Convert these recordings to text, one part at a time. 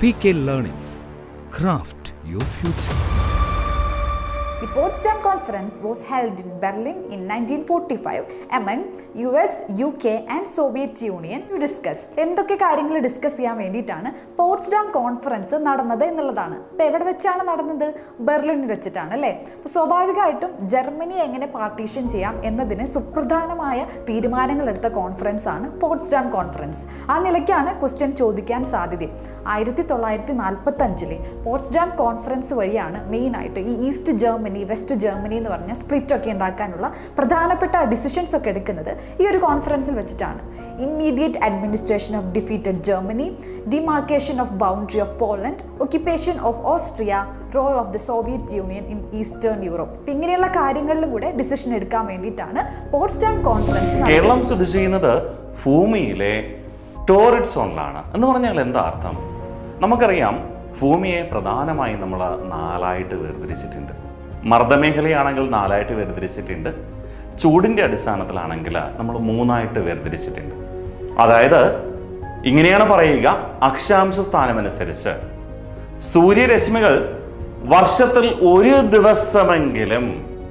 PK Learnings. Craft your future. The Potsdam Conference was held in Berlin in 1945 among US, UK and Soviet Union to discuss എന്തൊക്കെ കാര്യങ്ങൾ discuss ചെയ്യാൻ വേണ്ടിയിട്ടാണ് Potsdam conference നടന്നത് എന്നുള്ളതാണ് അപ്പോൾ എവിടെ വെച്ചാണ് നടന്നത് ബെർലിനിൽ വെച്ചിട്ടാണ് അല്ലേ അപ്പോൾ സ്വാഭാവികമായിട്ടും ജർമ്മനി എങ്ങനെ പാർട്ടീഷൻ ചെയ്യാം എന്നതിന് സുപ്രധാനമായ തീരുമാനങ്ങൾ എടുത്ത കോൺഫറൻസ് ആണ് പോട്സ്ഡാം കോൺഫറൻസ് ആ നിലയ്ക്കാണ് ക്വസ്റ്റ്യൻ ചോദിക്കാൻ സാധ്യത ആയിരത്തി തൊള്ളായിരത്തി നാൽപ്പത്തി അഞ്ചിലെ പോട്സ്ഡാം കോൺഫറൻസ് വഴിയാണ് മെയിനായിട്ട് ഈ ഈസ്റ്റ് ജർമ്മനി വെസ്റ്റ് ജർമ്മനി എന്ന് പറഞ്ഞ സ്പ്ലിറ്റ് ഒക്കെ ഉണ്ടാക്കാനുള്ള പ്രധാനപ്പെട്ട ഡിസിഷൻസ് ഒക്കെ എടുക്കുന്നത് ഈ ഒരു കോൺഫറൻസിൽ വെച്ചിട്ടാണ് immediate administration of defeated Germany demarcation of boundary of Poland occupation of Austria role of the Soviet Union in Eastern Europe ഇപ്പം ഇങ്ങനെയുള്ള കാര്യങ്ങളിലും കൂടെ ഡിസിഷൻ എടുക്കാൻ വേണ്ടിയിട്ടാണ് പോട്സ്ഡാം കോൺഫറൻസ് നടന്നത്. കേരളം സ്ഥിതി ചെയ്യുന്നത് ഭൂമിയിലെ ടോറിഡ് സോണിലാണ് എന്ന് പറഞ്ഞാൽ എന്താ അർത്ഥം നമുക്കറിയാം ഭൂമിയെ പ്രധാനമായും നമ്മൾ നാലായിട്ട് വേർതിരിച്ചിട്ടുണ്ട് മർദ്ദമേഖലയാണെങ്കിൽ നാലായിട്ട് വേർതിരിച്ചിട്ടുണ്ട് ചൂടിൻ്റെ അടിസ്ഥാനത്തിലാണെങ്കിൽ നമ്മൾ മൂന്നായിട്ട് വേർതിരിച്ചിട്ടുണ്ട് അതായത് ഇങ്ങനെയാണ് പറയുക അക്ഷാംശ സ്ഥാനമനുസരിച്ച് സൂര്യരശ്മികൾ വർഷത്തിൽ ഒരു ദിവസമെങ്കിലും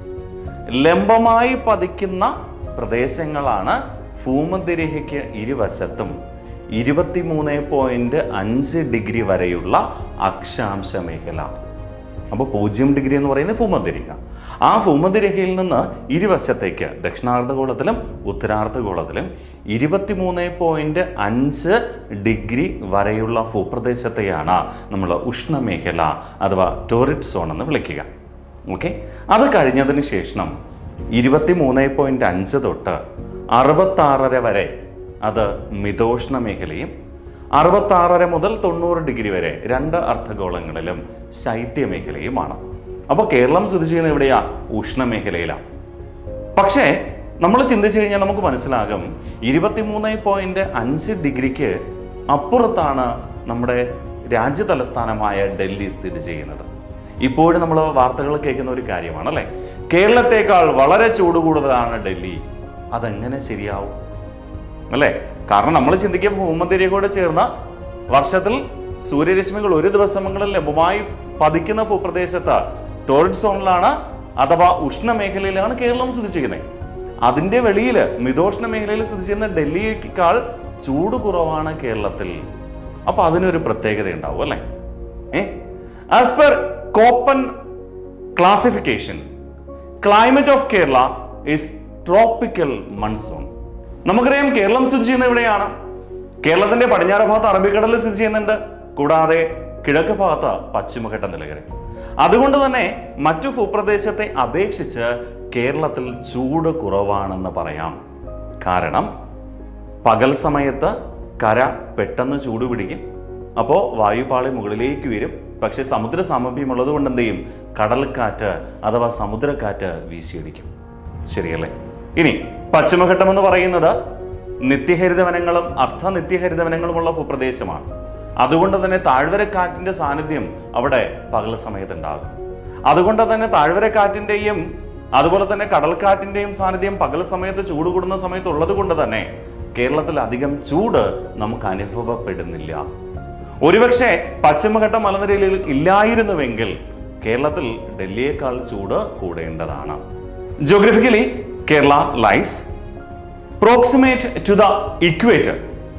ലംബമായി പതിക്കുന്ന പ്രദേശങ്ങളാണ് ഭൂമധ്യരേഖയ്ക്ക് ഇരുവശത്തും ഇരുപത്തിമൂന്ന് പോയിന്റ് അഞ്ച് ഡിഗ്രി വരെയുള്ള അക്ഷാംശ മേഖല അപ്പോൾ പൂജ്യം ഡിഗ്രി എന്ന് പറയുന്നത് ഭൂമധ്യരേഖ ആ ഭൂമധ്യരേഖയിൽ നിന്ന് ഇരുവശത്തേക്ക് ദക്ഷിണാർദ്ധഗോളത്തിലും ഉത്തരാർദ്ധഗോളത്തിലും ഇരുപത്തിമൂന്ന് പോയിന്റ് അഞ്ച് ഡിഗ്രി വരെയുള്ള ഭൂപ്രദേശത്തെയാണ് നമ്മൾ ഉഷ്ണമേഖല അഥവാ ടോറിഡ് സോൺ എന്ന് വിളിക്കുക ഓക്കെ അത് കഴിഞ്ഞതിന് ശേഷം ഇരുപത്തി മൂന്ന് പോയിന്റ് അഞ്ച് തൊട്ട് അറുപത്താറര വരെ അത് മിതോഷ്ണ മേഖലയും അറുപത്താറര മുതൽ തൊണ്ണൂറ് ഡിഗ്രി വരെ രണ്ട് അർദ്ധഗോളങ്ങളിലും ശൈത്യമേഖലയുമാണ് അപ്പോൾ കേരളം സ്ഥിതി ചെയ്യുന്നത് എവിടെയാ ഉഷ്ണമേഖലയിലാണ് പക്ഷേ നമ്മൾ ചിന്തിച്ചു കഴിഞ്ഞാൽ നമുക്ക് മനസ്സിലാകും ഇരുപത്തിമൂന്ന് പോയിന്റ് അഞ്ച് ഡിഗ്രിക്ക് അപ്പുറത്താണ് നമ്മുടെ രാജ്യ തലസ്ഥാനമായ ഡൽഹി സ്ഥിതി ചെയ്യുന്നത് ഇപ്പോഴും നമ്മൾ വാർത്തകൾ കേൾക്കുന്ന ഒരു കാര്യമാണ് അല്ലേ കേരളത്തെക്കാൾ വളരെ ചൂട് കൂടുതലാണ് ഡൽഹി അതെങ്ങനെ ശരിയാവും അല്ലേ കാരണം നമ്മൾ ചിന്തിക്കുക ഭൂമധ്യരേഖയോട് ചേർന്ന വർഷത്തിൽ സൂര്യരശ്മികൾ ഒരു ദിവസങ്ങളിൽ ലഭ്യമായി പതിക്കുന്ന ഭൂപ്രദേശത്ത് ടോറിഡ് സോണിലാണ് അഥവാ ഉഷ്ണമേഖലയിലാണ് കേരളം സ്ഥിതി ചെയ്യുന്നത് അതിന്റെ വെളിയിൽ മിതോഷ്ണ മേഖലയിൽ സ്ഥിതി ചെയ്യുന്ന ഡൽഹിയേക്കാൾ ചൂട് കുറവാണ് കേരളത്തിൽ അപ്പൊ അതിനൊരു പ്രത്യേകത ഉണ്ടാവും അല്ലേ a as per Koppen classification climate of Kerala is tropical monsoon നമുക്കറിയാം കേരളം സ്ഥിതി ചെയ്യുന്നത് എവിടെയാണ് കേരളത്തിന്റെ പടിഞ്ഞാറ് ഭാഗത്ത് അറബിക്കടലിൽ സ്ഥിതി ചെയ്യുന്നുണ്ട് കൂടാതെ കിഴക്ക് ഭാഗത്ത് പശ്ചിമഘട്ട നിലകര അതുകൊണ്ട് തന്നെ മറ്റു ഭൂപ്രദേശത്തെ അപേക്ഷിച്ച് കേരളത്തിൽ ചൂട് കുറവാണെന്ന് പറയാം കാരണം പകൽ സമയത്ത് കര പെട്ടെന്ന് ചൂട് പിടിക്കും അപ്പോൾ വായുപാളി മുകളിലേക്ക് വരും പക്ഷെ സമുദ്ര സാമീപ്യമുള്ളത് കൊണ്ട് എന്ത് ചെയ്യും കടൽക്കാറ്റ് അഥവാ സമുദ്രക്കാറ്റ് വീശിയടിക്കും ശരിയല്ലേ ഇനി പശ്ചിമഘട്ടം എന്ന് പറയുന്നത് നിത്യഹരിതവനങ്ങളും അർദ്ധ നിത്യഹരിതവനങ്ങളുമുള്ള ഭൂപ്രദേശമാണ് അതുകൊണ്ട് തന്നെ താഴ്വരക്കാറ്റിന്റെ സാന്നിധ്യം അവിടെ പകൽ സമയത്ത് ഉണ്ടാകും അതുകൊണ്ട് തന്നെ താഴ്വരക്കാറ്റിന്റെയും അതുപോലെ തന്നെ കടൽക്കാറ്റിന്റെയും സാന്നിധ്യം പകൽ സമയത്ത് ചൂട് കൂടുന്ന സമയത്ത് ഉള്ളത് കൊണ്ട് തന്നെ കേരളത്തിൽ അധികം ചൂട് നമുക്ക് അനുഭവപ്പെടുന്നില്ല ഒരുപക്ഷെ പശ്ചിമഘട്ട മലനിരയിൽ ഇല്ലായിരുന്നുവെങ്കിൽ കേരളത്തിൽ ഡൽഹിയേക്കാൾ ചൂട് കൂടേണ്ടതാണ് geographically Kerala lies proximate to the equator.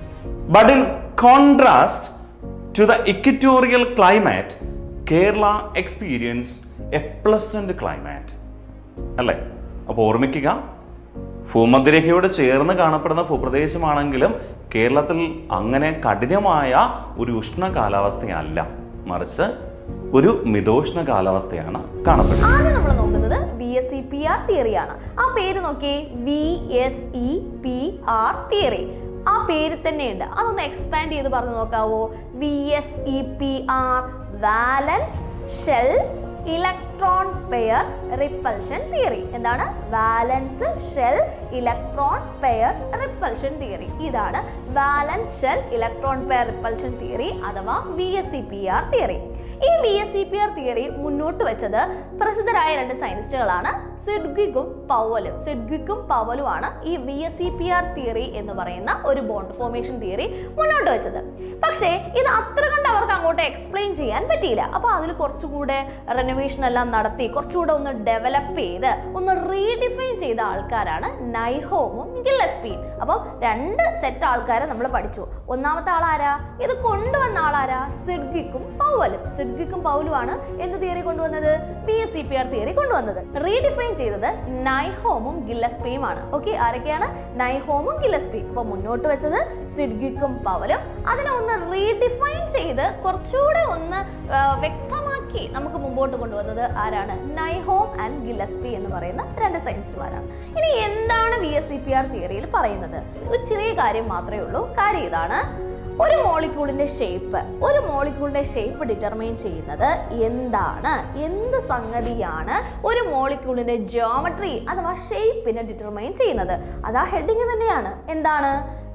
But in contrast to the equatorial climate, Kerala experience a pleasant climate. അല്ലേ അപ്പോൾ ഓർമ്മിക്കുക ഭൂമധ്യരേഖയോട് ചേർന്ന് കാണപ്പെടുന്ന ഭൂപ്രദേശമാണെങ്കിലും കേരളത്തിൽ അങ്ങനെ കഠിനമായ ഒരു ഉഷ്ണ കാലാവസ്ഥയല്ല മറിച്ച് ഒരു മിതോഷ്ണ കാലാവസ്ഥയാണ് കാണപ്പെടുന്നത് ആദ്യം നമ്മൾ നോക്കുന്നത് V S E P R തിയറിയാണ് ആ പേര് നോക്കിയേ V S E P R theory ആ പേര് തന്നെയുണ്ട് അതൊന്ന് എക്സ്പാൻഡ് ചെയ്ത് പറഞ്ഞു നോക്കാവോ V S E P R valence shell electron pair repulsion theory എന്താണ് valence shell electron pair repulsion theory ഇതാണ് valence shell electron pair repulsion theory അഥവാ V S C P R theory ഈ V S C P R theory മുന്നോട്ട് വെച്ചത് പ്രസിദ്ധരായ രണ്ട് സയന്റിസ്റ്റുകളാണ് സിഡ്ഗിക്കും പവലും സിഡ്ഗിക്കും പവലുമാണ് ഈ V S C P R theory എന്ന് പറയുന്ന ഒരു ബോണ്ട് ഫോർമേഷൻ തിയറി മുന്നോട്ട് വെച്ചത് പക്ഷേ ഇത് അത്ര കണ്ട് അവർക്ക് അങ്ങോട്ട് എക്സ്പ്ലെയിൻ ചെയ്യാൻ പറ്റിയില്ല അപ്പോൾ അതിൽ കുറച്ചുകൂടെ റെനോവേഷൻ എല്ലാം നടത്തി കുറച്ചുകൂടെ ഒന്ന് ഡെവലപ്പ് ചെയ്ത് ഒന്ന് റീഡിഫൈൻ ചെയ്ത ആൾക്കാരാണ് നൈഹോമും ഗില്ലസ്പിയും അപ്പം രണ്ട് സെറ്റ് ആൾക്കാരെ നമ്മൾ പഠിച്ചു ഒന്നാമത്തെ ആളാരാ ഇത് കൊണ്ടുവന്ന ആളാരാ സിഡ്ഗിക്കും പൗവലും സിഡ്ഗിക്കും പൗലുമാണ് എന്ത് തിയറി കൊണ്ടുവന്നത് P S C P R theory കൊണ്ടുവന്നത് റീഡിഫൈൻ ചെയ്തത് നൈഹോമും ഗില്ലസ്പിയുമാണ് ഓക്കെ ആരൊക്കെയാണ് നൈഹോമും ഗില്ലസ്പിയും അപ്പൊ മുന്നോട്ട് വെച്ചത് സിഡ്ഗിക്കും പവലും അതിനെ ഒന്ന് റീഡിഫൈൻ ചെയ്ത് കുറച്ചുകൂടെ ഒന്ന് ആ, വ്യക്തമാക്കി നമുക്ക് മുമ്പോട്ട് കൊണ്ടുവന്നത് ആരാണ് നൈഹോം ആൻഡ് ഗില്ലസ്പി എന്ന് പറയുന്ന രണ്ട് സയൻസുമാരാണ് ഇനി എന്താണ് V S C P R തിയറിയിൽ പറയുന്നത് ഒരു ചെറിയ കാര്യം മാത്രമേ ഉള്ളൂ കാര്യം ഇതാണ് ഒരു മോളിക്യൂളിന്റെ ഷേപ്പ് ഒരു മോളിക്യൂളിന്റെ ഷേപ്പ് ഡിറ്റർമൈൻ ചെയ്യുന്നത് എന്താണ് എന്ത് സംഗതിയാണ് ഒരു മോളിക്യൂളിന്റെ ജോമട്രി അഥവാ ഷേപ്പിനെ ഡിറ്റർമൈൻ ചെയ്യുന്നത് അത് ആ ഹെഡിങ് തന്നെയാണ് എന്താണ്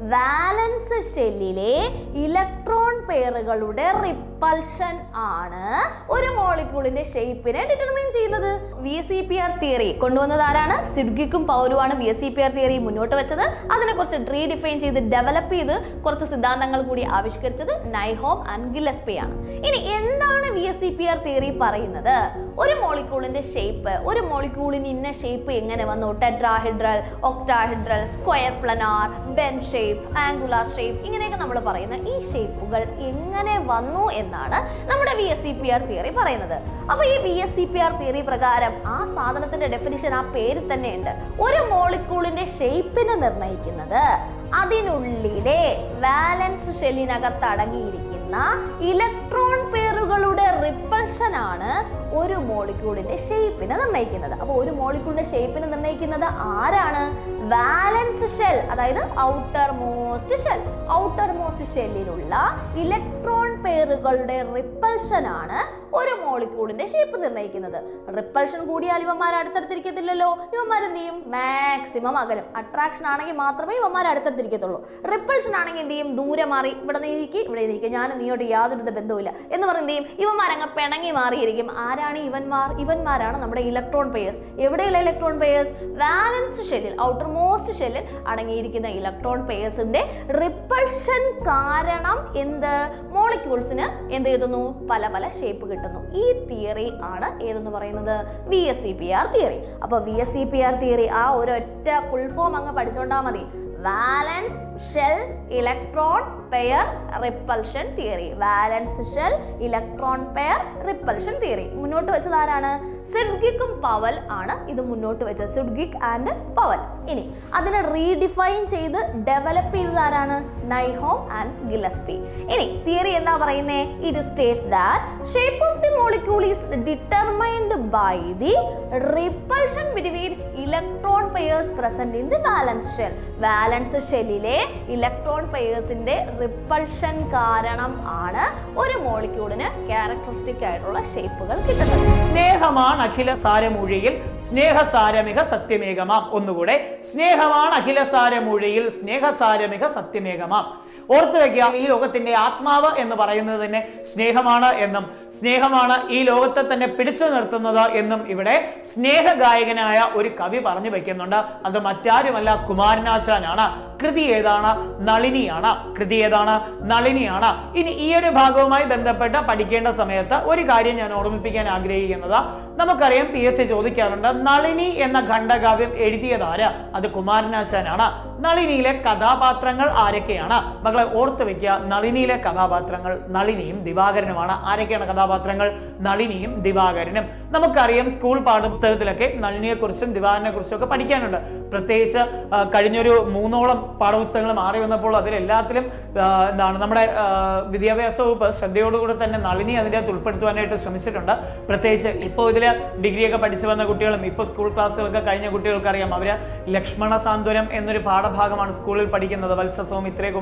വാലൻസ് ഷെല്ലിലെ ഇലക്ട്രോൺ പെയറുകളുടെ റിപ്പൾഷൻ ആണ് ഒരു മോളിക്യൂളിന്റെ ഷേപ്പിനെ ഡിറ്റർമൈൻ ചെയ്യുന്നത് V S C P R theory കൊണ്ടുവന്നത് ആരാണ് സിഡ്ഗിക്കും പൗരുമാണ് V S C P R theory മുന്നോട്ട് വെച്ചത് അതിനെ കുറിച്ച് റീഡിഫൈൻ ചെയ്ത് ഡെവലപ്പ് ചെയ്ത് കുറച്ച് സിദ്ധാന്തങ്ങൾ കൂടി ആവിഷ്കരിച്ചത് നൈഹോം ആൻഡ് ഗില്ലസ്പി ആണ് ഇനി എന്താണ് V S C P R theory പറയുന്നത് ഒരു മോളിക്യൂളിന്റെ ഷേപ്പ് ഒരു മോളിക്യൂളിന് ഇന്ന ഷേപ്പ് എങ്ങനെ വന്നു tetrahedral octahedral square planar bent shape angular shape ഇങ്ങനെയൊക്കെ നമ്മൾ പറയുന്ന ഈ ഷേപ്പുകൾ എങ്ങനെ വന്നു എന്നാണ് നമ്മുടെ V S C P R theory പറയുന്നത് അപ്പൊ ഈ V S C P R theory പ്രകാരം ആ സാധനത്തിന്റെ ഡെഫിനിഷൻ ആ പേരിൽ തന്നെയുണ്ട് ഒരു മോളിക്യൂളിന്റെ ഷേപ്പിനെ നിർണ്ണയിക്കുന്നത് അതിനുള്ളിലെ വാലൻസ് ഷെല്ലിനകത്ത് അടങ്ങിയിരിക്കുന്ന ഇലക്ട്രോൺ പേറുകളുടെ റിപ്പൾഷൻ ആണ് ഒരു മോളിക്യൂളിന്റെ ഷേപ്പിനെ നിർണ്ണയിക്കുന്നത് അപ്പോൾ ഒരു മോളിക്യൂളിന്റെ ഷേപ്പിനെ നിർണ്ണയിക്കുന്നത് ആരാണ് വാലൻസ് ഷെൽ അതായത് outer most shell outer most ഷെല്ലിലുള്ള ഇലക്ട്രോൺ പേറുകളുടെ റിപ്പൾഷൻ ആണ് ഒരു മോളിക്യൂളിന്റെ ഷേപ്പ് നിർണ്ണയിക്കുന്നത് റിപ്പൾഷൻ കൂടിയാൽ ഇവന്മാർ അടുത്തടുത്തിരിക്കത്തില്ലല്ലോ ഇവന്മാർ എന്ത് ചെയ്യും മാക്സിമം അകലും അട്രാക്ഷൻ ആണെങ്കിൽ മാത്രമേ ഇവന്മാർ അടുത്തടുത്തിരിക്കത്തുള്ളൂ റിപ്പൾഷൻ ആണെങ്കിൽ എന്ത് ചെയ്യും ദൂരെ മാറി ഇവിടെ നീക്കി ഇവിടെ ഇരിക്കും ഞാൻ നീയോട്ട് യാതൊരു ബന്ധവുമില്ല എന്ന് പറഞ്ഞ് എന്ത് ചെയ്യും ഇവന്മാരങ്ങ് പിണങ്ങി മാറിയിരിക്കും ആരാണ് ഇവന്മാർ ഇവന്മാരാണ് നമ്മുടെ ഇലക്ട്രോൺ പെയേഴ്സ് എവിടെയുള്ള ഇലക്ട്രോൺ പെയേഴ്സ് വാലൻസ് ഷെല്ലിൽ ഔട്ടർ മോസ്റ്റ് ഷെല്ലിൽ അടങ്ങിയിരിക്കുന്ന ഇലക്ട്രോൺ പെയേഴ്സിന്റെ റിപ്പൾഷൻ കാരണം എന്ത് മോളിക്യൂൾസിന് എന്ത് കിട്ടുന്നു പല പല ഷേപ്പ് കിട്ടുന്നു ഈ തിയറി ആണ് ഏതെന്ന് പറയുന്നത് V S C P R theory അപ്പൊ V S C P R theory ആ ഒരൊറ്റ ഫുൾ ഫോം അങ്ങ് പഠിച്ചോണ്ടാ മതി valence shell electron pair repulsion theory valence shell electron pair repulsion theory മുന്നോട്ട് വെച്ചത് ആരാണ് സിഡ്ഗിക്കും പവൽ ആണ് ഇത് മുന്നോട്ട് വെച്ചത് സിഡ്ഗിക് ആൻഡ് പവൽ ഇനി അതിനെ റീഡിഫൈൻ ചെയ്ത് ഡെവലപ്പ് ചെയ്തത് ആരാണ് നൈഹോം ആൻഡ് ഗില്ലസ്പി ഇനി തിയറി എന്താ പറയുന്നേ it state that shape of the molecule is determined by the repulsion between electron pairs present in the valence shell valence ഷെല്ലിലെ ഇലക്ട്രോൺ പെയേഴ്സിന്റെ റിപ്പൾഷൻ കാരണം ആണ് ഒരു മോളിക്യൂളിന് ക്യാരക്ടറിസ്റ്റിക് ആയിട്ടുള്ള ഷേപ്പുകൾ കിട്ടുന്നത് സ്നേഹമാണ് അഖില സാരമൂഴയിൽ സ്നേഹസാരമിക സത്യമേകമാം ഒന്നുകൂടെ സ്നേഹമാണ് അഖില സാരമൂഴയിൽ സ്നേഹസാരമിക സത്യമേകമാം ഓർത്തു വെക്കുക ഈ ലോകത്തിന്റെ ആത്മാവ് എന്ന് പറയുന്നത് തന്നെ സ്നേഹമാണ് എന്നും സ്നേഹമാണ് ഈ ലോകത്തെ തന്നെ പിടിച്ചു നിർത്തുന്നത് എന്നും ഇവിടെ സ്നേഹഗായകനായ ഒരു കവി പറഞ്ഞു വെക്കുന്നുണ്ട് അത് മറ്റാരുമല്ല കുമാരനാശാനാണ് കൃതി ഏതാണ് നളിനിയാണ് കൃതി ഏതാണ് നളിനിയാണ് ഇനി ഈ ഒരു ഭാഗവുമായി ബന്ധപ്പെട്ട് പഠിക്കേണ്ട സമയത്ത് ഒരു കാര്യം ഞാൻ ഓർമ്മിപ്പിക്കാൻ ആഗ്രഹിക്കുന്നത് നമുക്കറിയാം പി എസ് സി ചോദിക്കാറുണ്ട് നളിനി എന്ന ഖണ്ഡകാവ്യം എഴുതിയതാര് അത് കുമാരനാശാനാണ് നളിനിയിലെ കഥാപാത്രങ്ങൾ ആരൊക്കെയാണ് മകളെ ഓർത്ത് വെക്കുക നളിനിയിലെ കഥാപാത്രങ്ങൾ നളിനിയും ദിവാകരനുമാണ് ആരൊക്കെയാണ് കഥാപാത്രങ്ങൾ നളിനിയും ദിവാകരനും നമുക്കറിയാം സ്കൂൾ പാഠപുസ്തകത്തിലൊക്കെ നളിനിയെ കുറിച്ചും ദിവാകരനെ കുറിച്ചും ഒക്കെ പഠിക്കാനുണ്ട് പ്രത്യേകിച്ച് ആ, കഴിഞ്ഞൊരു മൂന്നോളം പാഠപുസ്തകങ്ങൾ മാറി വന്നപ്പോൾ അതിലെല്ലാത്തിലും ആ, എന്താണ് നമ്മുടെ ആ, വിദ്യാഭ്യാസ വകുപ്പ് ശ്രദ്ധയോടുകൂടി തന്നെ നളിനി അതിൻ്റെ അകത്ത് ഉൾപ്പെടുത്തുവാനായിട്ട് ശ്രമിച്ചിട്ടുണ്ട് പ്രത്യേകിച്ച് ഇപ്പോൾ ഇതിൽ ഡിഗ്രിയൊക്കെ പഠിച്ചു വന്ന കുട്ടികളും ഇപ്പോൾ സ്കൂൾ ക്ലാസ്സുകളൊക്കെ കഴിഞ്ഞ കുട്ടികൾക്ക് അറിയാം അവർ ലക്ഷ്മണ സാന്ത്വനം എന്നൊരു പാഠഭാഗമാണ് സ്കൂളിൽ പഠിക്കുന്നത് വത്സസവും ഇത്രേ കുമാര എന്ന് കേൾക്കും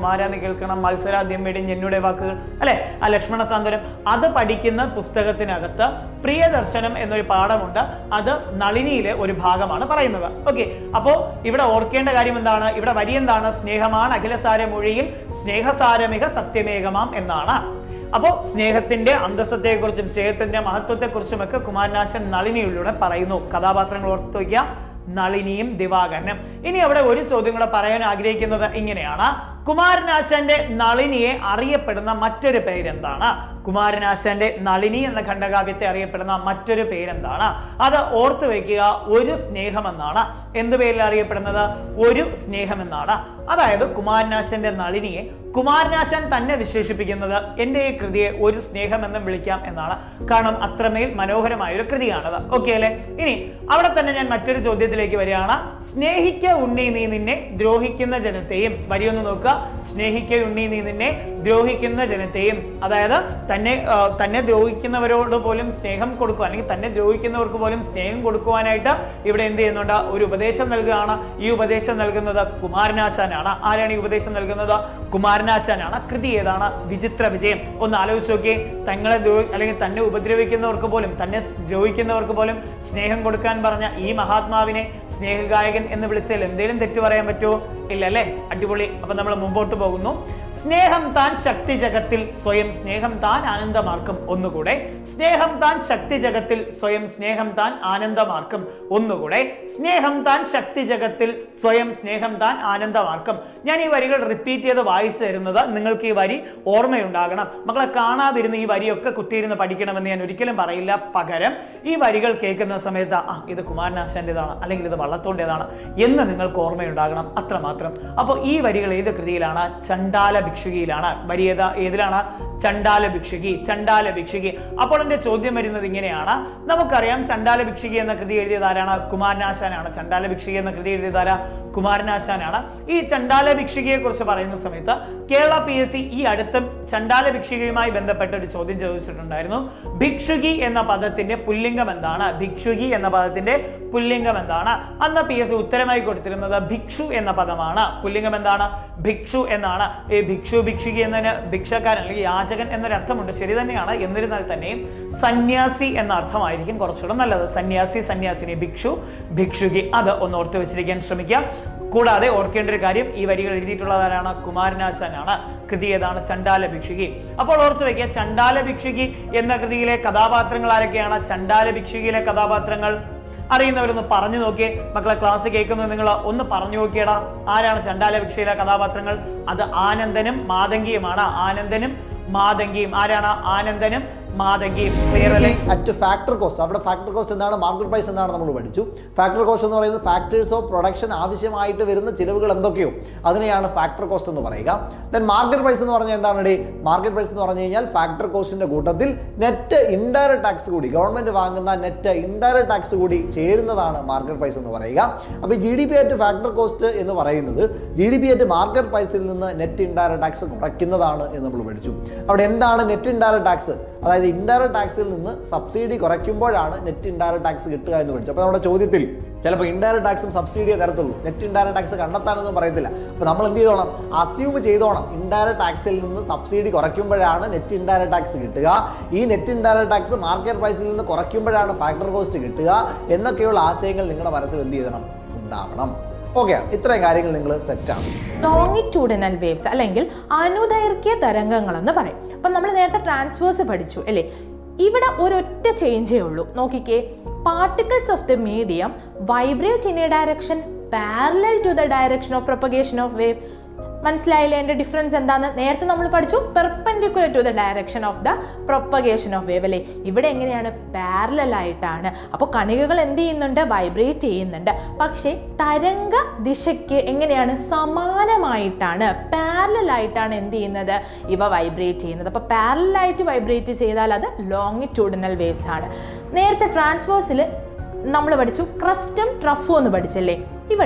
കേൾക്കണം മത്സരാദ്യം വേണ്ടി എന്നുടെ വാക്കുകൾ അല്ലെ ആ ലക്ഷ്മണ സാന്ത്വനം അത് പഠിക്കുന്ന പുസ്തകത്തിനകത്ത് പ്രിയദർശനം എന്നൊരു പാഠമുണ്ട് അത് നളിനിയിലെ ഒരു ഭാഗമാണ് പറയുന്നത് ഓക്കെ അപ്പോൾ ഇവിടെ ഓർക്കേണ്ട കാര്യം എന്താണ് ഇവിടെ വരി എന്താണ് സ്നേഹമാണ് അഖിലസാര മൊഴിയിൽ സ്നേഹസാരമിക സത്യമേകമാം എന്നാണ് അപ്പോൾ സ്നേഹത്തിന്റെ അന്തസ്സത്തെക്കുറിച്ചും സ്നേഹത്തിന്റെ മഹത്വത്തെക്കുറിച്ചും ഒക്കെ കുമാരനാശൻ നളിനിയിലൂടെ പറയുന്നു കഥാപാത്രങ്ങൾ ഓർത്തു വയ്ക്കുക നളിനിയും ദിവാകരനും ഇനി അവിടെ ഒരു ചോദ്യം കൂടെ പറയാൻ ആഗ്രഹിക്കുന്നത് ഇങ്ങനെയാണ് കുമാരനാശാന്റെ നളിനിയെ അറിയപ്പെടുന്ന മറ്റൊരു പേരെന്താണ് കുമാരനാശാന്റെ നളിനി എന്ന ഖണ്ഡകാവ്യത്തെ അറിയപ്പെടുന്ന മറ്റൊരു പേരെന്താണ് അത് ഓർത്തു വെക്കുക ഒരു സ്നേഹമെന്നാണ് എന്ത് പേരിൽ അറിയപ്പെടുന്നത് ഒരു സ്നേഹമെന്നാണ് അതായത് കുമാരനാശാന്റെ നളിനിയെ കുമാരനാശാൻ തന്നെ വിശേഷിപ്പിക്കുന്നത് എൻ്റെ ഈ കൃതിയെ ഒരു സ്നേഹമെന്നും വിളിക്കാം എന്നാണ് കാരണം അത്രമേൽ മനോഹരമായ ഒരു കൃതിയാണത് ഓക്കെ അല്ലേ ഇനി അവിടെ തന്നെ ഞാൻ മറ്റൊരു ചോദ്യത്തിലേക്ക് വരികയാണ് സ്നേഹിക്ക ഉണ്ണി നീ നിന്നെ ദ്രോഹിക്കുന്ന ജനത്തെയും വരിയൊന്ന് നോക്കുക സ്നേഹിക്ക ഉണ്ണി നീ നിന്നെ ദ്രോഹിക്കുന്ന ജനത്തെയും അതായത് തന്നെ ആ, തന്നെ ദ്രോഹിക്കുന്നവരോട് പോലും സ്നേഹം കൊടുക്കുക അല്ലെങ്കിൽ തന്നെ ദ്രോഹിക്കുന്നവർക്ക് പോലും സ്നേഹം കൊടുക്കുവാനായിട്ട് ഇവിടെ എന്ത് ചെയ്യുന്നുണ്ട് ഒരു ഉപദേശം നൽകുകയാണ് ഈ ഉപദേശം നൽകുന്നത് കുമാരനാശാനാണ് ആരാണ് ഈ ഉപദേശം നൽകുന്നത് കുമാരനാശാനാണ് കൃതി ഏതാണ് വിചിത്ര വിജയം ഒന്ന് ആലോചിച്ച് നോക്കിയേ തങ്ങളെ ദ്രോഹി അല്ലെങ്കിൽ തന്നെ ഉപദ്രവിക്കുന്നവർക്ക് പോലും തന്നെ ദ്രോഹിക്കുന്നവർക്ക് പോലും സ്നേഹം കൊടുക്കാൻ പറഞ്ഞ ഈ മഹാത്മാവിനെ സ്നേഹഗായകൻ എന്ന് വിളിച്ചാൽ എന്തേലും തെറ്റ് പറയാൻ പറ്റുമോ ഇല്ല അല്ലേ അടിപൊളി അപ്പൊ നമ്മൾ മുമ്പോട്ട് പോകുന്നു സ്നേഹം താൻ ശക്തി ജഗത്തിൽ സ്വയം സ്നേഹം താൻ ആനന്ദമാർക്കും ഒന്നുകൂടെ സ്നേഹം താൻ ശക്തി ജഗത്തിൽ സ്വയം സ്നേഹം താൻ ആനന്ദമാർക്കും ഒന്നുകൂടെ സ്നേഹം താൻ ശക്തി ജഗത്തിൽ സ്വയം സ്നേഹം താൻ ആനന്ദമാർക്കും ഞാൻ ഈ വരികൾ റിപ്പീറ്റ് ചെയ്ത് വായിച്ചു തരുന്നത് നിങ്ങൾക്ക് ഈ വരി ഓർമ്മയുണ്ടാകണം മക്കളെ കാണാതിരുന്ന് ഈ വരിയൊക്കെ കുത്തിയിരുന്ന് പഠിക്കണമെന്ന് ഞാൻ ഒരിക്കലും പറയില്ല പകരം ഈ വരികൾ കേൾക്കുന്ന സമയത്ത് ആ ഇത് കുമാരനാശാന്റേതാണ് അല്ലെങ്കിൽ ഇത് വള്ളത്തോണ്ടേതാണ് എന്ന് നിങ്ങൾക്ക് ഓർമ്മയുണ്ടാകണം അത്രമാത്രം അപ്പോൾ ഈ വരികൾ ഏത് കൃതിയിലാണ് ചണ്ടാല ഭിക്ഷുകിയിലാണ് വരി ഏതാ ഏതിലാണ് ചണ്ടാല ഭിക്ഷുകി ചണ്ടാല ഭിക്ഷുകി അപ്പോൾ എന്റെ ചോദ്യം വരുന്നത് ഇങ്ങനെയാണ് നമുക്കറിയാം ചണ്ടാല ഭിക്ഷുകി എന്ന കൃതി എഴുതിയത് ആരാണ് കുമാരനാശാനാണ് ചണ്ടാല ഭിക്ഷുകി എന്ന കൃതി എഴുതിയത് ആരാ കുമാരനാശാനാണ് ഈ ചണ്ടാല ഭിക്ഷുകിയെ കുറിച്ച് പറയുന്ന സമയത്ത് കേരള പി എസ് സി ഈ അടുത്തും ചണ്ടാല ഭിക്ഷുകിയുമായി ബന്ധപ്പെട്ട ഒരു ചോദ്യം ചോദിച്ചിട്ടുണ്ടായിരുന്നു ഭിക്ഷുകി എന്ന പദത്തിന്റെ പുല്ലിംഗം എന്താണ് ഭിക്ഷുകി എന്ന പദത്തിന്റെ പുല്ലിംഗം എന്താണ് അന്ന് പി എസ് സി ഉത്തരമായി കൊടുത്തിരുന്നത് ഭിക്ഷു എന്ന പദമാണ് പുല്ലിംഗം എന്താണ് ഭിക്ഷു എന്നാണ് ഈ ഭിക്ഷു ഭിക്ഷുകി എന്നതിന് ഭിക്ഷക്കാരൻ അല്ലെങ്കിൽ യാചകൻ എന്നൊരു അർത്ഥമുണ്ട് ശരി തന്നെയാണ് എന്നിരുന്നാൽ തന്നെയും സന്യാസി എന്ന അർത്ഥമായിരിക്കും കുറച്ചുകൂടെ നല്ലത് സന്യാസി സന്യാസിനി ഭിക്ഷു ഭിക്ഷുകി അത് ഒന്ന് ഓർത്ത് വെച്ചിരിക്കാൻ ശ്രമിക്കുക കൂടാതെ ഓർക്കേണ്ട ഒരു കാര്യം ഈ വരികൾ എഴുതിയിട്ടുള്ളതാരാണ് കുമാരനാശാനാണ് കൃതി ഏതാണ് ചണ്ടാല ഭിക്ഷുകി അപ്പോൾ ഓർത്ത് വെക്കുക ചണ്ടാല ഭിക്ഷുകി എന്ന കൃതിയിലെ കഥാപാത്രങ്ങൾ ആരൊക്കെയാണ് ചണ്ടാല ഭിക്ഷുകിയിലെ കഥാപാത്രങ്ങൾ അറിയുന്നവരൊന്ന് പറഞ്ഞു നോക്കിയേ മക്കളെ ക്ലാസ് കേൾക്കുന്നത് നിങ്ങൾ ഒന്ന് പറഞ്ഞു നോക്കിയടാ ആരാണ് ചണ്ടാല ഭിക്ഷയിലെ കഥാപാത്രങ്ങൾ അത് ആനന്ദനും മാതങ്കിയുമാണ് ആനന്ദനും മാതങ്കിയും ആരാണ് ആനന്ദനും മാതങ്കിയും ക്ലിയർ അല്ലേ അറ്റ് ഫാക്ടർ കോസ്റ്റ് അവിടെ ഫാക്ടർ കോസ്റ്റ് എന്താണ് മാർക്കറ്റ് പ്രൈസ് എന്താണ് നമ്മൾ പഠിച്ചു ഫാക്ടർ കോസ്റ്റ് എന്ന് പറയുന്നത് ഫാക്ടേഴ്സ് ഓഫ് പ്രൊഡക്ഷൻ ആവശ്യമായിട്ട് വരുന്ന ചിലവുകൾ എന്തൊക്കെയോ അതിനെയാണ് ഫാക്ടർ കോസ്റ്റ് എന്ന് പറയുക ദെൻ മാർക്കറ്റ് പ്രൈസ് എന്ന് പറഞ്ഞാൽ എന്താണ് ഡേ മാർക്കറ്റ് പ്രൈസ് എന്ന് പറഞ്ഞു കഴിഞ്ഞാൽ ഫാക്ടർ കോസ്റ്റിന്റെ കൂട്ടത്തിൽ നെറ്റ് ഇൻഡയറക്ട് ടാക്സ് കൂടി ഗവൺമെന്റ് വാങ്ങുന്ന നെറ്റ് ഇൻഡയറക്ട് ടാക്സ് കൂടി ചേരുന്നതാണ് മാർക്കറ്റ് പ്രൈസ് എന്ന് പറയുക അപ്പോൾ G D P at factor cost എന്ന് പറയുന്നത് G D P at market പ്രൈസിൽ നിന്ന് നെറ്റ് ഇൻഡയറക്ട് ടാക്സ് കുറയ്ക്കുന്നതാണ് എന്ന് നമ്മൾ പഠിച്ചു അവിടെ എന്താണ് നെറ്റ് ഇൻഡയറക്ട് ടാക്സ് അതായത് ഇൻഡയറക്ട് ടാക്സിൽ നിന്ന് സബ്സിഡി കുറയ്ക്കുമ്പോഴാണ് നെറ്റ് ഇൻഡയറക്ട് ടാക്സ് കിട്ടുക എന്ന് പഠിച്ചു അപ്പോൾ നമ്മുടെ ചോദ്യത്തിൽ ചിലപ്പോൾ ഇൻഡയറക്ട് ടാക്സും സബ്സിഡിയെ തരത്തുള്ളൂ നെറ്റ് ഇൻഡയറക്ട് ടാക്സ് കണ്ടെത്താനൊന്നും പറയത്തില്ല അപ്പോൾ നമ്മൾ എന്ത് ചെയ്തോണം അസ്യൂം ചെയ്തോണം ഇൻഡയറക്ട് ടാക്സിൽ നിന്ന് സബ്സിഡി കുറയ്ക്കുമ്പോഴാണ് നെറ്റ് ഇൻഡയറക്ട് ടാക്സ് കിട്ടുക ഈ നെറ്റ് ഇൻഡയറക്ട് ടാക്സ് മാർക്കറ്റ് പ്രൈസിൽ നിന്ന് കുറയ്ക്കുമ്പോഴാണ് ഫാക്ടർ കോസ്റ്റ് കിട്ടുക എന്നൊക്കെയുള്ള ആശയങ്ങൾ നിങ്ങളുടെ മനസ്സിൽ എന്ത് ചെയ്യണം ഉണ്ടാവണം ഓക്കെ ഇത്രയും കാര്യങ്ങൾ നിങ്ങൾ സെറ്റാണ് ലോങ്ങിറ്റ്യൂഡിനൽ വേവ്സ് അല്ലെങ്കിൽ അനുദൈർഘ്യ തരംഗങ്ങളെന്ന് പറയും അപ്പം നമ്മൾ നേരത്തെ ട്രാൻസ്വേഴ്സ് പഠിച്ചു അല്ലേ ഇവിടെ ഒരൊറ്റ ചേഞ്ചേ ഉള്ളൂ നോക്കിക്കേ particles of the medium vibrate in a direction parallel to the direction of propagation of wave മനസ്സിലായില്ലേ എൻ്റെ ഡിഫറൻസ് എന്താന്ന് നേരത്തെ നമ്മൾ പഠിച്ചു perpendicular to the direction of the propagation of wave അല്ലേ ഇവിടെ എങ്ങനെയാണ് പാരലൽ ആയിട്ടാണ് അപ്പോൾ കണികകൾ എന്ത് ചെയ്യുന്നുണ്ട് വൈബ്രേറ്റ് ചെയ്യുന്നുണ്ട് പക്ഷേ തരംഗ ദിശയ്ക്ക് എങ്ങനെയാണ് സമാനമായിട്ടാണ് പാരലൽ ആയിട്ടാണ് എന്ത് ചെയ്യുന്നത് ഇവ വൈബ്രേറ്റ് ചെയ്യുന്നത് അപ്പോൾ പാരലൽ ആയിട്ട് വൈബ്രേറ്റ് ചെയ്താൽ അത് ലോങ്ങിറ്റ്യൂഡിനൽ വേവ്സ് ആണ് നേരത്തെ ട്രാൻസ്വേഴ്സിൽ നമ്മൾ പഠിച്ചു ക്രസ്റ്റും ട്രഫും എന്ന് പഠിച്ചല്ലേ ഇവിടെ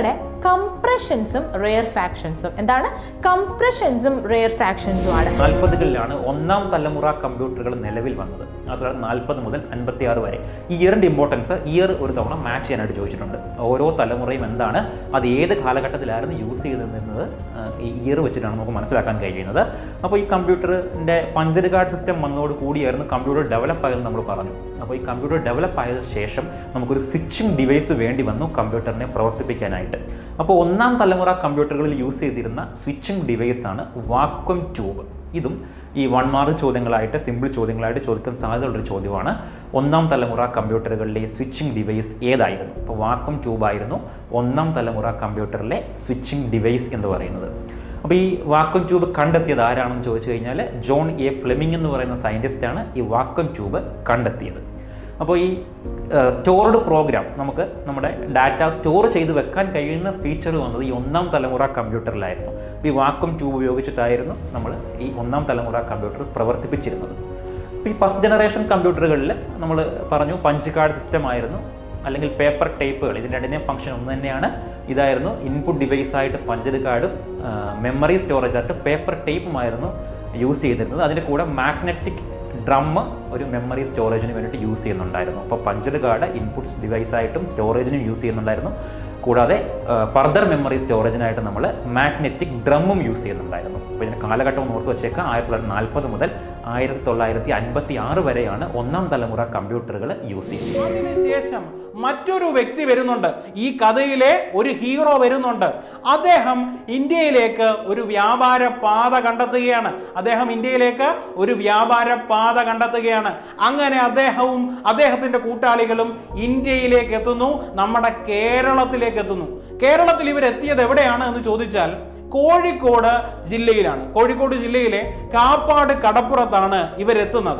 കംപ്രഷൻസും റെയർ ഫാക്ഷൻസും എന്താണ് കംപ്രഷൻസും റെയർ ഫാക്ഷൻസും ആണ് നാൽപ്പതുകളിലാണ് ഒന്നാം തലമുറ കമ്പ്യൂട്ടറുകൾ നിലവിൽ വന്നത് അതുപോലെ നാൽപ്പത് മുതൽ അൻപത്തി ആറ് വരെ ഈ ഇയറിൻ്റെ ഇമ്പോർട്ടൻസ് ഇയർ ഒരു തവണ മാച്ച് ചെയ്യാനായിട്ട് ചോദിച്ചിട്ടുണ്ട് ഓരോ തലമുറയും എന്താണ് അത് ഏത് കാലഘട്ടത്തിലായിരുന്നു യൂസ് ചെയ്തിരുന്നത് ആ, ഈ ഇയർ വെച്ചിട്ടാണ് നമുക്ക് മനസ്സിലാക്കാൻ കഴിയുന്നത് അപ്പോൾ ഈ കമ്പ്യൂട്ടറിൻ്റെ പഞ്ചർ കാർഡ് സിസ്റ്റം വന്നതോട് കൂടിയായിരുന്നു കമ്പ്യൂട്ടർ ഡെവലപ്പ് ആയതെന്ന് നമ്മൾ പറഞ്ഞു അപ്പോൾ ഈ കമ്പ്യൂട്ടർ ഡെവലപ്പ് ആയതിനു ശേഷം നമുക്കൊരു സ്വിച്ചിങ് ഡിവൈസ് വേണ്ടി വന്നു കമ്പ്യൂട്ടറിനെ പ്രവർത്തിപ്പിക്കാനായിട്ട് അപ്പോൾ ഒന്നാം തലമുറ കമ്പ്യൂട്ടറുകളിൽ യൂസ് ചെയ്തിരുന്ന സ്വിച്ചിങ് ഡിവൈസ് ആണ് വാക്വം ട്യൂബ് ഇതും ഈ വൺ മാർക്ക് ചോദ്യങ്ങളായിട്ട് സിമ്പിൾ ചോദ്യങ്ങളായിട്ട് ചോദിക്കാൻ സാധ്യതയുള്ളൊരു ചോദ്യമാണ് ഒന്നാം തലമുറ കമ്പ്യൂട്ടറുകളിലെ സ്വിച്ചിങ് ഡിവൈസ് ഏതായിരുന്നു അപ്പോൾ വാക്വം ട്യൂബ് ആയിരുന്നു ഒന്നാം തലമുറ കമ്പ്യൂട്ടറിലെ സ്വിച്ചിങ് ഡിവൈസ് എന്ന് പറയുന്നത് അപ്പോൾ ഈ വാക്വം ട്യൂബ് കണ്ടെത്തിയത് ആരാണെന്ന് ചോദിച്ചു കഴിഞ്ഞാൽ ജോൺ എ ഫ്ലെമിംഗ് എന്ന് പറയുന്ന സയൻറ്റിസ്റ്റാണ് ഈ വാക്വം ട്യൂബ് കണ്ടെത്തിയത് അപ്പോൾ ഈ സ്റ്റോർഡ് പ്രോഗ്രാം നമുക്ക് നമ്മുടെ ഡാറ്റ സ്റ്റോർ ചെയ്ത് വെക്കാൻ കഴിയുന്ന ഫീച്ചർ വന്നത് ഈ ഒന്നാം തലമുറ കമ്പ്യൂട്ടറിലായിരുന്നു അപ്പോൾ ഈ വാക്വം ട്യൂബ് ഉപയോഗിച്ചിട്ടായിരുന്നു നമ്മൾ ഈ ഒന്നാം തലമുറ കമ്പ്യൂട്ടർ പ്രവർത്തിപ്പിച്ചിരുന്നത് അപ്പോൾ ഈ ഫസ്റ്റ് ജനറേഷൻ കമ്പ്യൂട്ടറുകളിൽ നമ്മൾ പറഞ്ഞു പഞ്ച് കാർഡ് സിസ്റ്റം ആയിരുന്നു അല്ലെങ്കിൽ പേപ്പർ ടേപ്പുകൾ ഇതിൻ്റെ രണ്ടിൻ്റെയും ഫംഗ്ഷൻ ഒന്ന് തന്നെയാണ് ഇതായിരുന്നു ഇൻപുട്ട് ഡിവൈസ് ആയിട്ട് പഞ്ചഡ് കാർഡും മെമ്മറി സ്റ്റോറേജ് ആയിട്ട് പേപ്പർ ടേപ്പുമായിരുന്നു യൂസ് ചെയ്തിരുന്നത് അതിൻ്റെ കൂടെ മാഗ്നറ്റിക് ഡ്രം ഒരു മെമ്മറി സ്റ്റോറേജിന് വേണ്ടിയിട്ട് യൂസ് ചെയ്യുന്നുണ്ടായിരുന്നു അപ്പോൾ പഞ്ചഡ് കാർഡ് ഇൻപുട്ട് ഡിവൈസായിട്ടും സ്റ്റോറേജിനും യൂസ് ചെയ്യുന്നുണ്ടായിരുന്നു കൂടാതെ ഫർദർ മെമ്മറി സ്റ്റോറേജിനായിട്ട് നമ്മൾ മാഗ്നറ്റിക് ഡ്രമ്മും യൂസ് ചെയ്യുന്നുണ്ടായിരുന്നു അപ്പോൾ ഇതിൻ്റെ കാലഘട്ടം ഒന്ന് ഓർത്ത് വെച്ചേക്കാം ആയിരത്തി തൊള്ളായിരത്തി നാൽപ്പത് മുതൽ ആയിരത്തി തൊള്ളായിരത്തി അൻപത്തി ആറ് വരെയാണ് ഒന്നാം തലമുറ കമ്പ്യൂട്ടറുകൾ യൂസ് ചെയ്യുന്നത് അതിനുശേഷം മറ്റൊരു വ്യക്തി വരുന്നുണ്ട് ഈ കഥയിലെ ഒരു ഹീറോ വരുന്നുണ്ട് അദ്ദേഹം ഇന്ത്യയിലേക്ക് ഒരു വ്യാപാര പാത കണ്ടെത്തുകയാണ് അദ്ദേഹം ഇന്ത്യയിലേക്ക് ഒരു വ്യാപാര പാത കണ്ടെത്തുകയാണ് അങ്ങനെ അദ്ദേഹവും അദ്ദേഹത്തിന്റെ കൂട്ടാളികളും ഇന്ത്യയിലേക്ക് എത്തുന്നു നമ്മുടെ കേരളത്തിലേക്ക് എത്തുന്നു കേരളത്തിൽ ഇവരെത്തിയത് എവിടെയാണ് എന്ന് ചോദിച്ചാൽ കോഴിക്കോട് ജില്ലയിലാണ് കോഴിക്കോട് ജില്ലയിലെ കാപ്പാട് കടപ്പുറത്താണ് ഇവരെത്തുന്നത്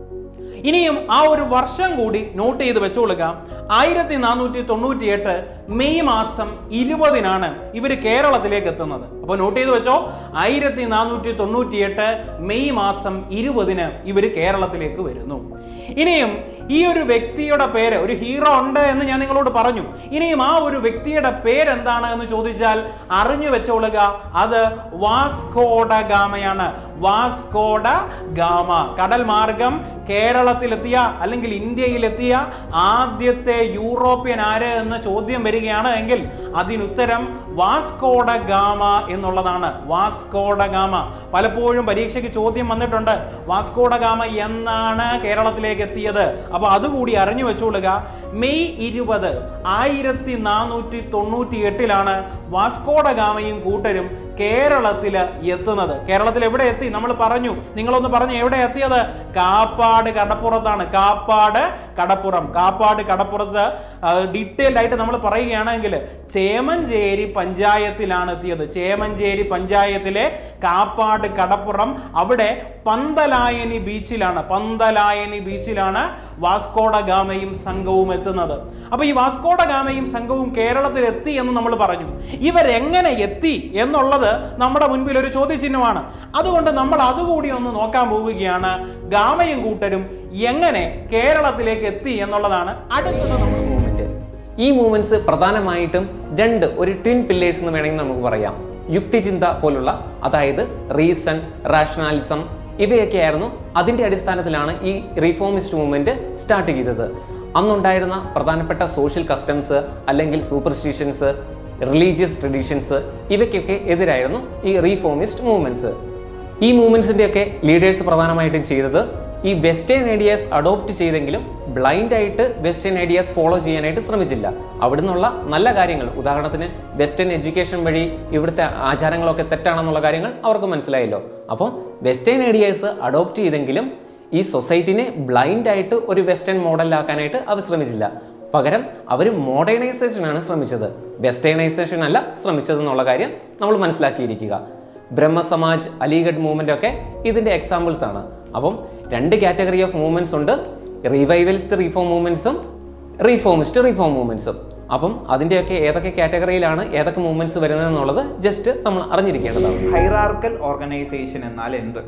ഇനിയും ആ ഒരു വർഷം കൂടി നോട്ട് ചെയ്ത് വെച്ചുകൊള്ളുക ആയിരത്തി നാനൂറ്റി തൊണ്ണൂറ്റി എട്ട് മെയ് മാസം ഇരുപതിനാണ് ഇവർ കേരളത്തിലേക്ക് എത്തുന്നത് അപ്പോൾ നോട്ട് ചെയ്ത് വെച്ചോ ആയിരത്തി നാനൂറ്റി തൊണ്ണൂറ്റി എട്ട് മെയ് മാസം ഇരുപതിന് ഇവർ കേരളത്തിലേക്ക് വരുന്നു ഇനിയും ഈ ഒരു വ്യക്തിയുടെ പേര് ഒരു ഹീറോ ഉണ്ട് എന്ന് ഞാൻ നിങ്ങളോട് പറഞ്ഞു ഇനിയും ആ ഒരു വ്യക്തിയുടെ പേരെന്താണ് എന്ന് ചോദിച്ചാൽ അറിഞ്ഞു വെച്ചോളുക അത് വാസ്കോഡ ഗാമയാണ് വാസ്കോഡ ഗാമ കടൽ മാർഗം കേരളത്തിലെത്തിയ അല്ലെങ്കിൽ ഇന്ത്യയിലെത്തിയ ആദ്യത്തെ യൂറോപ്യൻ ആര് എന്ന ചോദ്യം വരികയാണ് എങ്കിൽ അതിനുത്തരം വാസ്കോഡ ഗാമ എന്നുള്ളതാണ് വാസ്കോഡ ഗാമ പലപ്പോഴും പരീക്ഷയ്ക്ക് ചോദ്യം വന്നിട്ടുണ്ട് വാസ്കോഡ ഗാമ എന്നാണ് കേരളത്തിലേക്ക് എത്തിയത് അപ്പൊ അതുകൂടി അറിഞ്ഞു വെച്ചോളുക മെയ് ഇരുപത് ആയിരത്തി നാനൂറ്റി തൊണ്ണൂറ്റി എട്ടിലാണ് വാസ്കോഡ ഗാമയും കൂട്ടരും കേരളത്തിൽ എത്തുന്നത് കേരളത്തിൽ എവിടെ എത്തി നമ്മൾ പറഞ്ഞു നിങ്ങളൊന്ന് പറഞ്ഞു എവിടെ എത്തിയത് കാപ്പാട് കടപ്പുറത്താണ് കാപ്പാട് കടപ്പുറം കാപ്പാട് കടപ്പുറത്ത് ഡീറ്റെയിൽഡ് ആയിട്ട് നമ്മൾ പറയുകയാണെങ്കിൽ ചേമഞ്ചേരി പഞ്ചായത്തിലാണ് എത്തിയത് ചേമഞ്ചേരി പഞ്ചായത്തിലെ കാപ്പാട് കടപ്പുറം അവിടെ പന്തലായനി ബീച്ചിലാണ് പന്തലായനി ബീച്ചിലാണ് വാസ്കോഡ ഗാമയും സംഘവും എത്തുന്നത് അപ്പൊ ഈ വാസ്കോഡ ഗാമയും സംഘവും കേരളത്തിൽ എത്തി എന്ന് നമ്മൾ പറഞ്ഞു ഇവരെങ്ങനെ എത്തി എന്നുള്ളത് നമ്മുടെ മുൻപിൽ ഒരു ചോദ്യചിഹ്നമാണ് അതുകൊണ്ട് നമ്മൾ അതുകൂടി ഒന്ന് നോക്കാൻ പോവുകയാണ് ഗാമയും കൂട്ടരും എങ്ങനെ കേരളത്തിലേക്ക് എത്തി എന്നുള്ളതാണ് അടുത്തത് നമ്മൾ മൂവ്മെന്റ് ഈ മൂവ്മെന്റ്സ് പ്രധാനമായിട്ടും രണ്ട് ഒരു ട്വിൻ പില്ലേഴ്സ് എന്ന് വേണമെങ്കിൽ നമുക്ക് പറയാം യുക്തിചിന്ത പോലുള്ള അതായത് റീസൺ റാഷണാലിസം ഇവയൊക്കെയായിരുന്നു അതിൻ്റെ അടിസ്ഥാനത്തിലാണ് ഈ റീഫോമിസ്റ്റ് മൂവ്മെന്റ് സ്റ്റാർട്ട് ചെയ്തത് അന്നുണ്ടായിരുന്ന പ്രധാനപ്പെട്ട സോഷ്യൽ കസ്റ്റംസ് അല്ലെങ്കിൽ സൂപ്പർസ്റ്റിഷൻസ് റിലീജിയസ് ട്രഡീഷൻസ് ഇവയ്ക്കൊക്കെ എതിരായിരുന്നു ഈ റീഫോമിസ്റ്റ് മൂവ്മെന്റ്സ് ഈ മൂവ്മെന്റ്സിൻ്റെയൊക്കെ ലീഡേഴ്സ് പ്രധാനമായിട്ടും ചെയ്തത് ഈ വെസ്റ്റേൺ ഐഡിയാസ് അഡോപ്റ്റ് ചെയ്തെങ്കിലും ബ്ലൈൻഡ് ആയിട്ട് വെസ്റ്റേൺ ഐഡിയാസ് ഫോളോ ചെയ്യാനായിട്ട് ശ്രമിച്ചില്ല അവിടുന്നുള്ള നല്ല കാര്യങ്ങൾ ഉദാഹരണത്തിന് വെസ്റ്റേൺ എഡ്യൂക്കേഷൻ വഴി ഇവിടുത്തെ ആചാരങ്ങളൊക്കെ തെറ്റാണെന്നുള്ള കാര്യങ്ങൾ അവർക്ക് മനസ്സിലായല്ലോ അപ്പോൾ വെസ്റ്റേൺ ഐഡിയാസ് അഡോപ്റ്റ് ചെയ്തെങ്കിലും ഈ സൊസൈറ്റിനെ ബ്ലൈൻഡ് ആയിട്ട് ഒരു വെസ്റ്റേൺ മോഡലിലാക്കാനായിട്ട് അവർ ശ്രമിച്ചില്ല പകരം അവർ മോഡേണൈസേഷനാണ് ശ്രമിച്ചത് വെസ്റ്റേണൈസേഷൻ അല്ല ശ്രമിച്ചത് എന്നുള്ള കാര്യം നമ്മൾ മനസ്സിലാക്കിയിരിക്കുക ബ്രഹ്മസമാജ് അലിഗഡ് മൂവ്മെൻ്റ് ഒക്കെ ഇതിൻ്റെ എക്സാമ്പിൾസ് ആണ് അപ്പം രണ്ട് കാറ്റഗറി ഓഫ് മൂവ്മെൻറ്റ്സ് ഉണ്ട് റിവൈവലിസ്റ്റ് റീഫോം മൂവ്മെൻറ്റ്സും റീഫോമിസ്റ്റ് റീഫോം മൂവ്മെൻറ്റ്സും അപ്പം അതിൻ്റെയൊക്കെ ഏതൊക്കെ കാറ്റഗറിയിലാണ് ഏതൊക്കെ മൂവ്മെൻറ്റ്സ് വരുന്നത് എന്നുള്ളത് ജസ്റ്റ് നമ്മൾ അറിഞ്ഞിരിക്കേണ്ടതാണ് ഹൈറാർക്കൽ ഓർഗനൈസേഷൻ എന്നാൽ എന്ത്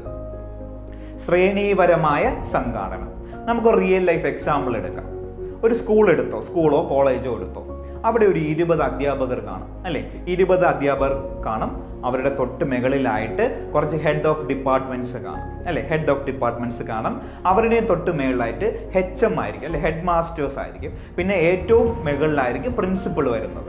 ശ്രേണീപരമായ സംഘാടനം നമുക്ക് റിയൽ ലൈഫ് എക്സാമ്പിൾ എടുക്കാം ഒരു സ്കൂൾ എടുത്തോ സ്കൂളോ കോളേജോ എടുത്തോ അവിടെ ഒരു ഇരുപത് അധ്യാപകർ കാണും അല്ലേ ഇരുപത് അധ്യാപകർ കാണും അവരുടെ തൊട്ട് മുകളിലായിട്ട് കുറച്ച് ഹെഡ് ഓഫ് ഡിപ്പാർട്ട്മെന്റ്സ് കാണും അല്ലേ ഹെഡ് ഓഫ് ഡിപ്പാർട്ട്മെന്റ്സ് കാണും അവരുടെ തൊട്ട് മുകളിലായിട്ട് ഹെച്ച് എം ആയിരിക്കും അല്ലെ ഹെഡ് മാസ്റ്റേഴ്സ് ആയിരിക്കും പിന്നെ ഏറ്റവും മുകളിലായിരിക്കും പ്രിൻസിപ്പൾ വരുന്നത്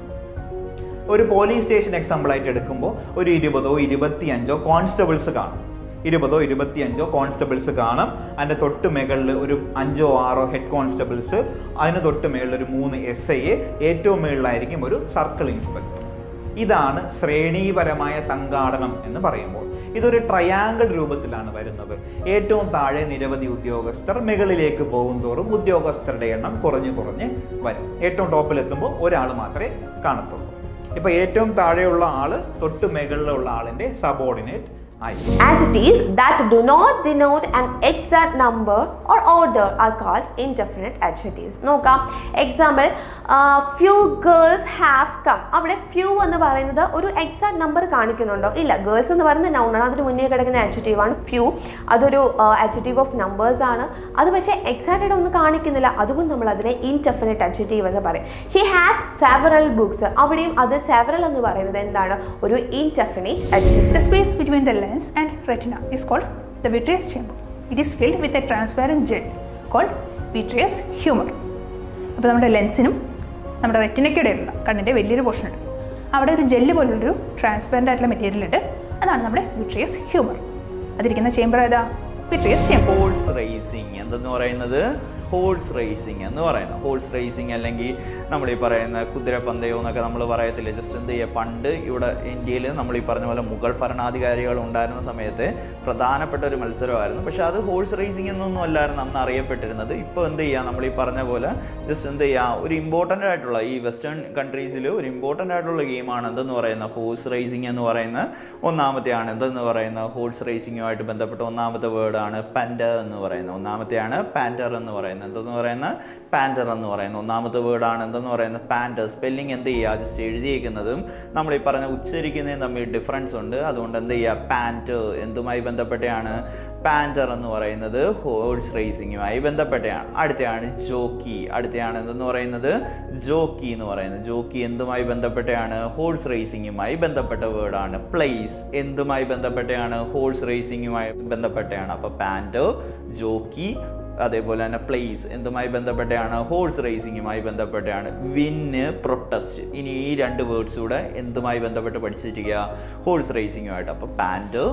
ഒരു പോലീസ് സ്റ്റേഷൻ എക്സാമ്പിൾ ആയിട്ട് എടുക്കുമ്പോൾ ഒരു ഇരുപതോ ഇരുപത്തിയഞ്ചോ കോൺസ്റ്റബിൾസ് കാണും ഇരുപതോ ഇരുപത്തിയഞ്ചോ കോൺസ്റ്റബിൾസ് കാണും അതിൻ്റെ തൊട്ട് മുകളിൽ ഒരു അഞ്ചോ ആറോ ഹെഡ് കോൺസ്റ്റബിൾസ് അതിന് തൊട്ട് മുകളിൽ ഒരു മൂന്ന് എസ് ഐ ഏറ്റവും മുകളിലായിരിക്കും ഒരു സർക്കിൾ ഇൻസ്പെക്ടർ ഇതാണ് ശ്രേണീപരമായ സംഘാടനം എന്ന് പറയുമ്പോൾ ഇതൊരു ട്രയാങ്കിൾ രൂപത്തിലാണ് വരുന്നത് ഏറ്റവും താഴെ നിരവധി ഉദ്യോഗസ്ഥർ മുകളിലേക്ക് പോകും തോറും ഉദ്യോഗസ്ഥരുടെ എണ്ണം കുറഞ്ഞു കുറഞ്ഞ് വരും ഏറ്റവും ടോപ്പിലെത്തുമ്പോൾ ഒരാൾ മാത്രമേ കാണത്തുള്ളൂ ഇപ്പൊ ഏറ്റവും താഴെയുള്ള ആള് തൊട്ട് മുകളിലുള്ള ആളിന്റെ സബോർഡിനേറ്റ് ആയി Adjectives that do not denote an exact number or order are called indefinite adjectives. നോക്കാം example few girls have come അവിടെ ഫ്യൂ എന്ന് പറയുന്നത് ഒരു എക്സാക്ട് നമ്പർ കാണിക്കുന്നുണ്ടോ ഇല്ല ഗേൾസ് എന്ന് പറയുന്നത് noun ആണ് അതിന് മുന്നേ കിടക്കുന്ന adjective ആണ് ഫ്യൂ അതൊരു adjective ഓഫ് നമ്പേഴ്സ് ആണ് അത് പക്ഷേ എക്സാക്റ്റ് ആയിട്ട് ഒന്നും കാണിക്കുന്നില്ല അതുകൊണ്ട് നമ്മൾ അതിനെ ഇൻഡെഫിനറ്റ് adjective എന്ന് പറയും ഹി ഹാസ് സെവറൽ ബുക്സ് അവിടെയും അത് സെവറൽ എന്ന് പറയുന്നത് എന്താണ് ഒരു indefinite adjective The space between the lens and retina is called the vitreous chamber. It is filled with a transparent gel called vitreous humor. അപ്പോൾ നമ്മുടെ ലെൻസിനും നമ്മുടെ റെറ്റിനയ്ക്കിടയിലുള്ള കണ്ണിൻ്റെ വലിയൊരു പോർഷൻ ഉണ്ട് അവിടെ ഒരു ജെല്ല് പോലുള്ളൊരു ട്രാൻസ്പെറൻ്റ് ആയിട്ടുള്ള മെറ്റീരിയൽ ഉണ്ട് അതാണ് നമ്മുടെ വിട്രിയസ് ഹ്യൂമർ അതിരിക്കുന്ന ചേമ്പർ ഏതാ വിട്രിയസ് ചേമ്പർ ഹോഴ്സ് റേസിംഗ് എന്തെന്ന് പറയുന്നത് ഹോഴ്സ് റേസിംഗ് എന്ന് പറയുന്നത് ഹോഴ്സ് റേസിംഗ് അല്ലെങ്കിൽ നമ്മൾ ഈ പറയുന്ന കുതിരപ്പന്തയം എന്നൊക്കെ നമ്മൾ പറയത്തില്ല ജസ്റ്റ് എന്ത് ചെയ്യുക പണ്ട് ഇവിടെ ഇന്ത്യയിൽ നമ്മൾ ഈ പറഞ്ഞ പോലെ മുഗൾ ഭരണാധികാരികൾ ഉണ്ടായിരുന്ന സമയത്ത് പ്രധാനപ്പെട്ട ഒരു മത്സരമായിരുന്നു പക്ഷേ അത് ഹോഴ്സ് റേസിംഗ് എന്നൊന്നും അല്ലായിരുന്നു അന്ന് അറിയപ്പെട്ടിരുന്നത് ഇപ്പോൾ എന്ത് ചെയ്യുക നമ്മൾ ഈ പറഞ്ഞ പോലെ ജസ്റ്റ് എന്ത് ചെയ്യുക ഒരു ഇമ്പോർട്ടൻ്റ് ആയിട്ടുള്ള ഈ വെസ്റ്റേൺ കൺട്രീസിൽ ഒരു ഇമ്പോർട്ടൻ്റ് ആയിട്ടുള്ള ഗെയിമാണ് എന്തെന്ന് പറയുന്നത് ഹോഴ്സ് റേസിംഗ് എന്ന് പറയുന്ന ഒന്നാമത്തെയാണ് എന്തെന്ന് പറയുന്നത് ഹോഴ്സ് റേസിംഗുമായിട്ട് ബന്ധപ്പെട്ട ഒന്നാമത്തെ വേർഡാണ് പാൻഡർ എന്ന് പറയുന്നത് ഒന്നാമത്തെയാണ് പാൻഡർ എന്ന് പറയുന്നത് എന്തെന്ന് പറയുന്നത് പാൻഡർ എന്ന് പറയുന്നത് ഒന്നാമത്തെ വേർഡാണ് എന്തെന്ന് പറയുന്നത് പാൻഡർ സ്പെല്ലിംഗ് എന്ത് ചെയ്യുക ജസ്റ്റ് എഴുതിയേക്കുന്നതും നമ്മൾ ഈ പറഞ്ഞ ഉച്ചരിക്കുന്നതും തമ്മിൽ ഡിഫറൻസ് ഉണ്ട് അതുകൊണ്ട് എന്ത് ചെയ്യുക പാൻറ്റ് എന്തുമായി ബന്ധപ്പെട്ടയാണ് പാൻറ്റർ എന്ന് പറയുന്നത് ഹോഴ്സ് റേസിങ്ങുമായി ബന്ധപ്പെട്ടയാണ് അടുത്തയാണ് ജോക്കി അടുത്തയാണ് എന്തെന്ന് പറയുന്നത് ജോക്കി എന്ന് പറയുന്നത് ജോക്കി എന്തുമായി ബന്ധപ്പെട്ടയാണ് ഹോഴ്സ് റേസിങ്ങുമായി ബന്ധപ്പെട്ട വേർഡാണ് പ്ലേസ് എന്തുമായി ബന്ധപ്പെട്ടയാണ് ഹോഴ്സ് റേസിങ്ങുമായി ബന്ധപ്പെട്ടയാണ് അപ്പോൾ പാൻറ്റ് ജോക്കി അതേപോലെ തന്നെ പ്ലേസ് എന്തുമായി ബന്ധപ്പെട്ടയാണ് ഹോഴ്സ് റേസിങ്ങുമായി ബന്ധപ്പെട്ടാണ് വിന്ന് പ്രൊട്ടസ്റ്റ് ഇനി ഈ രണ്ട് വേർഡ്സ് കൂടെ എന്തുമായി ബന്ധപ്പെട്ട് പഠിച്ചിരിക്കുക ഹോഴ്സ് റേസിങ്ങുമായിട്ട് അപ്പോൾ punt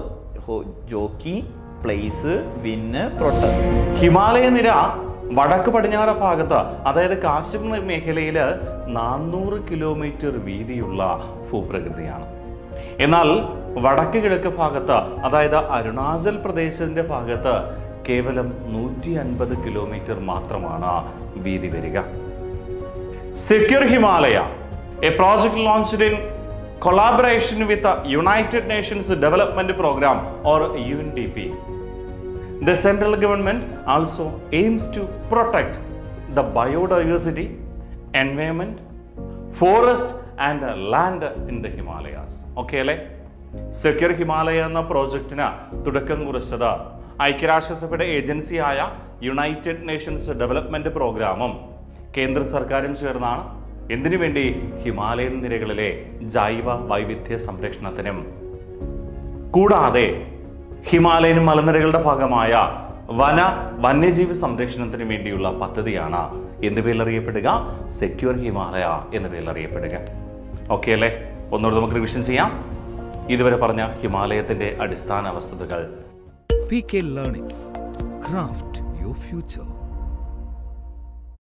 jockey place win protest Himalaya നിര വടക്ക് പടിഞ്ഞാറ് ഭാഗത്ത് അതായത് കാശ്മീർ മേഖലയിൽ നാനൂറ് കിലോമീറ്റർ വീതിയുള്ള ഭൂപ്രകൃതിയാണ് എന്നാൽ വടക്ക് കിഴക്ക് ഭാഗത്ത് അതായത് അരുണാചൽ പ്രദേശിന്റെ ഭാഗത്ത് കേവലം നൂറ്റി അൻപത് കിലോമീറ്റർ മാത്രമാണ് വീതി വരിക secure Himalaya a project launched in collaboration with United Nations Development Programme or U N D P The central government also aims to protect the biodiversity, environment, forest and land in the Himalayas. Okay അല്ലേ secure Himalaya എന്ന പ്രോജക്റ്റിന് തുടക്കം കുറിച്ചത് ഐക്യരാഷ്ട്രസഭയുടെ ഏജൻസിയായ United Nations development പ്രോഗ്രാമും കേന്ദ്ര സർക്കാരും ചേർന്നാണ് എന്തിനു വേണ്ടി ഹിമാലയൻ നിരകളിലെ ജൈവ വൈവിധ്യ സംരക്ഷണത്തിനും കൂടാതെ ഹിമാലയൻ മലനിരകളുടെ ഭാഗമായ വന വന്യജീവി സംരക്ഷണത്തിന് വേണ്ടിയുള്ള പദ്ധതിയാണ് എന്ത് പേരിൽ അറിയപ്പെടുക സെക്യൂർ ഹിമാലയ എന്ന പേരിൽ അറിയപ്പെടുക ഓക്കെ അല്ലേ ഒന്നുകൂടെ നമുക്ക് റിവിഷൻ ചെയ്യാം ഇതുവരെ പറഞ്ഞ ഹിമാലയത്തിന്റെ അടിസ്ഥാന വസ്തുതകൾ PK Learnings. Craft your future.